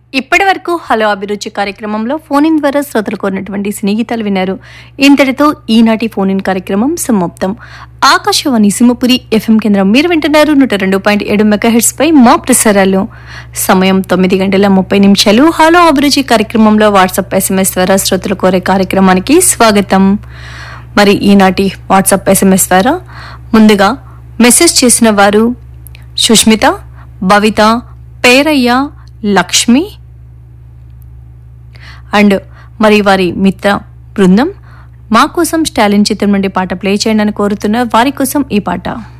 ఇప్పటి వరకు హలో అభిరుచి కార్యక్రమంలో ఫోన్ ఇన్ ద్వారా శ్రోతలు కోరినటువంటి సినీ గీతాలు విన్నారు ఇంతటితో ఈనాటి ఫోన్ ఇన్ కార్యక్రమం సమాప్తం ఆకాశవాణి సింహపురి ఎఫ్ఎం కేంద్రం మీరు వింటున్నారు నూట రెండు పాయింట్ ఏడు మెగాహెడ్స్ పై మా ప్రసారాలు సమయం తొమ్మిది గంటల ముప్పై నిమిషాలు హలో అభిరుచి కార్యక్రమంలో వాట్సాప్ ఎస్ఎంఎస్ ద్వారా శ్రోతలు కోరే కార్యక్రమానికి స్వాగతం మరి ఈనాటి వాట్సాప్ ఎస్ఎంఎస్ ద్వారా ముందుగా మెసేజ్ చేసిన వారు సుష్మిత భవిత పేరయ్య లక్ష్మి అండ్ మరి వారి మిత్ర బృందం మా కోసం స్టాలిన్ చిత్రం నుండి పాట ప్లే చేయండి అని కోరుతున్న వారి కోసం ఈ పాట